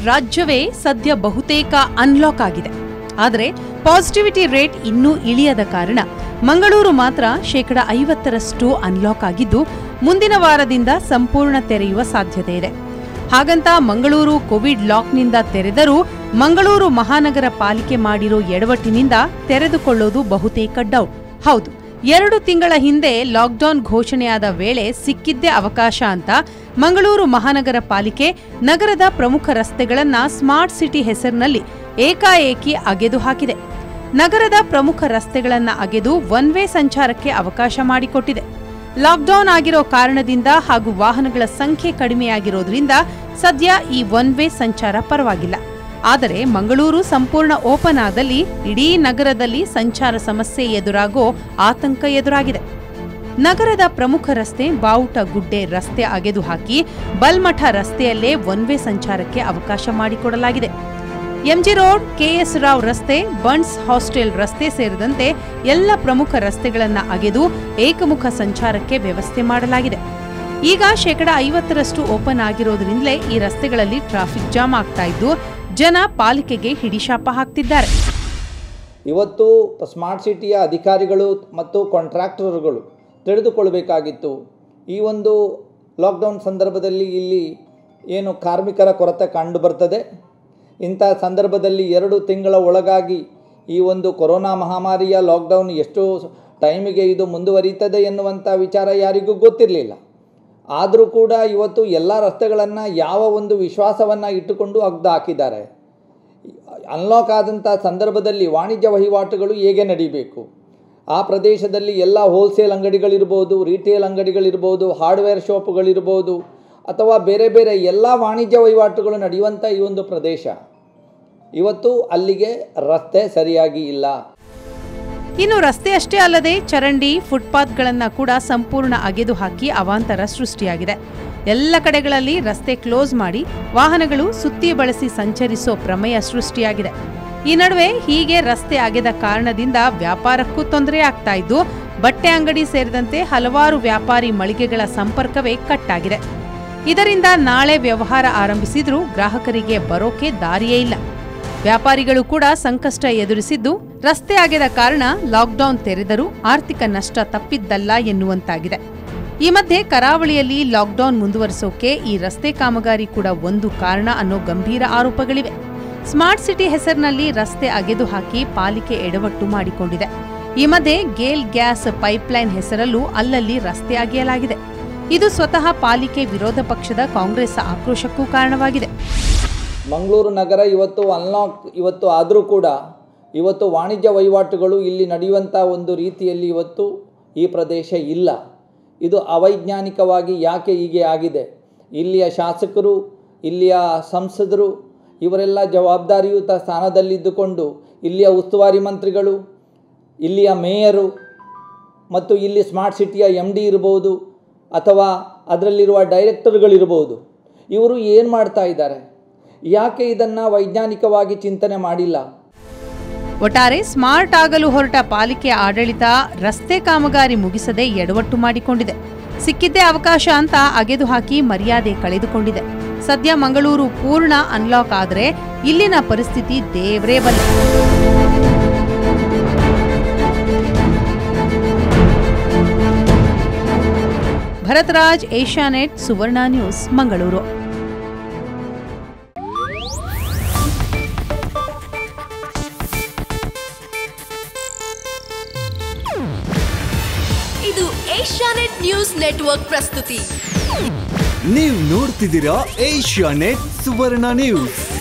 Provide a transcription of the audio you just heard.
ರಾಜ್ಯವೇ ಸದ್ಯ ಬಹುತೇಕ ಅನ್ಲಾಕ್ ಆಗಿದೆ ಆದರೆ ಪಾಸಿಟಿವಿಟಿ ರೇಟ್ ಇನ್ನೂ ಇಳಿಯದ ಕಾರಣ ಮಂಗಳೂರು ಮಾತ್ರ ಶೇಕಡ ಐವತ್ತರಷ್ಟು ಅನ್ಲಾಕ್ ಆಗಿದ್ದು ಮುಂದಿನ ವಾರದಿಂದ ಸಂಪೂರ್ಣ ತೆರೆಯುವ ಸಾಧ್ಯತೆ ಇದೆ ಹಾಗಂತ ಮಂಗಳೂರು ಕೋವಿಡ್ ಲಾಕ್ನಿಂದ ತೆರೆದರೂ ಮಂಗಳೂರು ಮಹಾನಗರ ಪಾಲಿಕೆ ಮಾಡಿರೋ ಎಡವಟ್ಟಿನಿಂದ ತೆರೆದುಕೊಳ್ಳೋದು ಬಹುತೇಕ ಡೌಟ್ ಹೌದು ಎರಡು ತಿಂಗಳ ಹಿಂದೆ ಲಾಕ್ಡೌನ್ ಘೋಷಣೆಯಾದ ವೇಳೆ ಸಿಕ್ಕಿದ್ದೇ ಅವಕಾಶ ಅಂತ ಮಂಗಳೂರು ಮಹಾನಗರ ಪಾಲಿಕೆ ನಗರದ ಪ್ರಮುಖ ರಸ್ತೆಗಳನ್ನ ಸ್ಮಾರ್ಟ್ ಸಿಟಿ ಹೆಸರಿನಲ್ಲಿ ಏಕಾಏಕಿ ಅಗೆದು ಹಾಕಿದೆ ನಗರದ ಪ್ರಮುಖ ರಸ್ತೆಗಳನ್ನ ಅಗೆದು ಒನ್ ವೇ ಸಂಚಾರಕ್ಕೆ ಅವಕಾಶ ಮಾಡಿಕೊಟ್ಟಿದೆ ಲಾಕ್ಡೌನ್ ಆಗಿರೋ ಕಾರಣದಿಂದ ಹಾಗೂ ವಾಹನಗಳ ಸಂಖ್ಯೆ ಕಡಿಮೆಯಾಗಿರೋದ್ರಿಂದ ಸದ್ಯ ಈ ಒನ್ ವೇ ಸಂಚಾರ ಪರವಾಗಿಲ್ಲ ಆದರೆ ಮಂಗಳೂರು ಸಂಪೂರ್ಣ ಓಪನ್ ಆದಲ್ಲಿ ಇಡೀ ನಗರದಲ್ಲಿ ಸಂಚಾರ ಸಮಸ್ಯೆ ಎದುರಾಗೋ ಆತಂಕ ಎದುರಾಗಿದೆ ನಗರದ ಪ್ರಮುಖ ರಸ್ತೆ ಬಾವುಟ ಗುಡ್ಡೆ ರಸ್ತೆ ಅಗೆದು ಹಾಕಿ ಬಲ್ಮಠ ರಸ್ತೆಯಲ್ಲೇ ಒನ್ ವೇ ಸಂಚಾರಕ್ಕೆ ಅವಕಾಶ ಮಾಡಿಕೊಡಲಾಗಿದೆ ಎಂಜಿ ರೋಡ್ ಕೆಎಸ್ ರಾವ್ ರಸ್ತೆ ಬಂಡ್ಸ್ ಹಾಸ್ಟೆಲ್ ರಸ್ತೆ ಸೇರಿದಂತೆ ಎಲ್ಲ ಪ್ರಮುಖ ರಸ್ತೆಗಳನ್ನು ಅಗೆದು ಏಕಮುಖ ಸಂಚಾರಕ್ಕೆ ವ್ಯವಸ್ಥೆ ಮಾಡಲಾಗಿದೆ ಈಗ ಶೇಕಡ ಐವತ್ತರಷ್ಟು ಓಪನ್ ಆಗಿರೋದ್ರಿಂದಲೇ ಈ ರಸ್ತೆಗಳಲ್ಲಿ ಟ್ರಾಫಿಕ್ ಜಾಮ್ ಆಗ್ತಾ ಇದ್ದು ಜನ ಪಾಲಿಕೆಗೆ ಹಿಡಿಶಾಪ ಹಾಕ್ತಿದ್ದಾರೆ ಇವತ್ತು ಸ್ಮಾರ್ಟ್ ಸಿಟಿಯ ಅಧಿಕಾರಿಗಳು ಮತ್ತು ಕಾಂಟ್ರಾಕ್ಟರ್ಗಳು ತಿಳಿದುಕೊಳ್ಬೇಕಾಗಿತ್ತು ಈ ಒಂದು ಲಾಕ್ಡೌನ್ ಸಂದರ್ಭದಲ್ಲಿ ಇಲ್ಲಿ ಏನು ಕಾರ್ಮಿಕರ ಕೊರತೆ ಕಂಡು ಬರ್ತದೆ ಇಂಥ ಸಂದರ್ಭದಲ್ಲಿ ಎರಡು ತಿಂಗಳ ಒಳಗಾಗಿ ಈ ಒಂದು ಕೊರೋನಾ ಮಹಾಮಾರಿಯ ಲಾಕ್ಡೌನ್ ಎಷ್ಟು ಟೈಮಿಗೆ ಇದು ಮುಂದುವರಿಯುತ್ತದೆ ಎನ್ನುವಂಥ ವಿಚಾರ ಯಾರಿಗೂ ಗೊತ್ತಿರಲಿಲ್ಲ ಆದರೂ ಕೂಡ ಇವತ್ತು ಎಲ್ಲ ರಸ್ತೆಗಳನ್ನು ಯಾವ ಒಂದು ವಿಶ್ವಾಸವನ್ನು ಇಟ್ಟುಕೊಂಡು ಅಗ್ದು ಹಾಕಿದ್ದಾರೆ ಅನ್ಲಾಕ್ ಆದಂಥ ಸಂದರ್ಭದಲ್ಲಿ ವಾಣಿಜ್ಯ ವಹಿವಾಟುಗಳು ಹೇಗೆ ನಡೀಬೇಕು ಆ ಪ್ರದೇಶದಲ್ಲಿ ಎಲ್ಲ ಹೋಲ್ಸೇಲ್ ಅಂಗಡಿಗಳಿರ್ಬೋದು ರಿಟೇಲ್ ಅಂಗಡಿಗಳಿರ್ಬೋದು ಹಾರ್ಡ್ವೇರ್ ಶಾಪ್ಗಳಿರ್ಬೋದು ಅಥವಾ ಬೇರೆ ಬೇರೆ ಎಲ್ಲ ವಾಣಿಜ್ಯ ವಹಿವಾಟುಗಳು ನಡೆಯುವಂಥ ಈ ಒಂದು ಪ್ರದೇಶ ಇವತ್ತು ಅಲ್ಲಿಗೆ ರಸ್ತೆ ಸರಿಯಾಗಿ ಇಲ್ಲ ಇನ್ನು ರಸ್ತೆ ಅಷ್ಟೇ ಅಲ್ಲದೆ ಚರಂಡಿ ಫುಟ್ಪಾತ್ಗಳನ್ನ ಕೂಡ ಸಂಪೂರ್ಣ ಅಗೆದು ಹಾಕಿ ಅವಾಂತರ ಸೃಷ್ಟಿಯಾಗಿದೆ ಎಲ್ಲ ಕಡೆಗಳಲ್ಲಿ ರಸ್ತೆ ಕ್ಲೋಸ್ ಮಾಡಿ ವಾಹನಗಳು ಸುತ್ತಿ ಬಳಸಿ ಸಂಚರಿಸೋ ಪ್ರಮೇಯ ಸೃಷ್ಟಿಯಾಗಿದೆ ಈ ನಡುವೆ ಹೀಗೆ ರಸ್ತೆ ಅಗೆದ ಕಾರಣದಿಂದ ವ್ಯಾಪಾರಕ್ಕೂ ತೊಂದರೆ ಆಗ್ತಾ ಇದ್ದು ಬಟ್ಟೆ ಅಂಗಡಿ ಸೇರಿದಂತೆ ಹಲವಾರು ವ್ಯಾಪಾರಿ ಮಳಿಗೆಗಳ ಸಂಪರ್ಕವೇ ಕಟ್ಟಾಗಿದೆ ಇದರಿಂದ ನಾಳೆ ವ್ಯವಹಾರ ಆರಂಭಿಸಿದ್ರೂ ಗ್ರಾಹಕರಿಗೆ ಬರೋಕೆ ದಾರಿಯೇ ಇಲ್ಲ ವ್ಯಾಪಾರಿಗಳು ಕೂಡ ಸಂಕಷ್ಟ ಎದುರಿಸಿದ್ದು ರಸ್ತೆ ಅಗೆದ ಕಾರಣ ಲಾಕ್ಡೌನ್ ತೆರೆದರೂ ಆರ್ಥಿಕ ನಷ್ಟ ತಪ್ಪಿದ್ದಲ್ಲ ಎನ್ನುವಂತಾಗಿದೆ ಈ ಮಧ್ಯೆ ಕರಾವಳಿಯಲ್ಲಿ ಲಾಕ್ಡೌನ್ ಮುಂದುವರಿಸೋಕೆ ಈ ರಸ್ತೆ ಕಾಮಗಾರಿ ಕೂಡ ಒಂದು ಕಾರಣ ಅನ್ನೋ ಗಂಭೀರ ಆರೋಪಗಳಿವೆ ಸ್ಮಾರ್ಟ್ ಸಿಟಿ ಹೆಸರಿನಲ್ಲಿ ರಸ್ತೆ ಅಗೆದು ಹಾಕಿ ಪಾಲಿಕೆ ಎಡವಟ್ಟು ಮಾಡಿಕೊಂಡಿದೆ ಈ ಮಧ್ಯೆ ಗೇಲ್ ಗ್ಯಾಸ್ ಪೈಪ್ಲೈನ್ ಹೆಸರಲ್ಲೂ ಅಲ್ಲಲ್ಲಿ ರಸ್ತೆ ಅಗೆಯಲಾಗಿದೆ ಇದು ಸ್ವತಃ ಪಾಲಿಕೆ ವಿರೋಧ ಪಕ್ಷದ ಕಾಂಗ್ರೆಸ್ ಆಕ್ರೋಶಕ್ಕೂ ಕಾರಣವಾಗಿದೆ ಮಂಗಳೂರು ನಗರ ಇವತ್ತು ಅನ್ಲಾಕ್ ಇವತ್ತು ಆದರೂ ಕೂಡ ಇವತ್ತು ವಾಣಿಜ್ಯ ವಹಿವಾಟುಗಳು ಇಲ್ಲಿ ನಡೆಯುವಂಥ ಒಂದು ರೀತಿಯಲ್ಲಿ ಇವತ್ತು ಈ ಪ್ರದೇಶ ಇಲ್ಲ ಇದು ಅವೈಜ್ಞಾನಿಕವಾಗಿ ಯಾಕೆ ಹೀಗೆ ಆಗಿದೆ ಇಲ್ಲಿಯ ಶಾಸಕರು ಇಲ್ಲಿಯ ಸಂಸದರು ಇವರೆಲ್ಲ ಜವಾಬ್ದಾರಿಯುತ ಸ್ಥಾನದಲ್ಲಿದ್ದುಕೊಂಡು ಇಲ್ಲಿಯ ಉಸ್ತುವಾರಿ ಮಂತ್ರಿಗಳು ಇಲ್ಲಿಯ ಮೇಯರು ಮತ್ತು ಇಲ್ಲಿ ಸ್ಮಾರ್ಟ್ ಸಿಟಿಯ ಎಮ್ ಡಿ ಇರ್ಬೋದು ಅಥವಾ ಅದರಲ್ಲಿರುವ ಡೈರೆಕ್ಟರ್ಗಳಿರ್ಬೋದು ಇವರು ಏನು ಮಾಡ್ತಾ ಇದ್ದಾರೆ ಯಾಕೆ ಇದನ್ನು ವೈಜ್ಞಾನಿಕವಾಗಿ ಚಿಂತನೆ ಮಾಡಿಲ್ಲ ಒಟ್ಟಾರೆ ಸ್ಮಾರ್ಟ್ ಆಗಲು ಹೊರಟ ಪಾಲಿಕೆ ಆಡಳಿತ ರಸ್ತೆ ಕಾಮಗಾರಿ ಮುಗಿಸದೆ ಎಡವಟ್ಟು ಮಾಡಿಕೊಂಡಿದೆ ಸಿಕ್ಕಿದ್ದೇ ಅವಕಾಶ ಅಂತ ಅಗೆದು ಹಾಕಿ ಮರ್ಯಾದೆ ಕಳೆದುಕೊಂಡಿದೆ ಸದ್ಯ ಮಂಗಳೂರು ಪೂರ್ಣ ಅನ್ಲಾಕ್ ಆದರೆ ಇಲ್ಲಿನ ಪರಿಸ್ಥಿತಿ ದೇವ್ರೇ ಬಲ್ಲ ಭರತರಾಜ್ ಏಷ್ಯಾನೆಟ್ ಸುವರ್ಣ ನ್ಯೂಸ್ ಮಂಗಳೂರು ಇದು ಏಷ್ಯಾನೆಟ್ ನ್ಯೂಸ್ ನೆಟ್ವರ್ಕ್ ಪ್ರಸ್ತುತಿ ನೀವು ನೋಡ್ತಿದ್ದೀರಾ ಏಷ್ಯಾ ನೆಟ್ ಸುವರ್ಣ ನ್ಯೂಸ್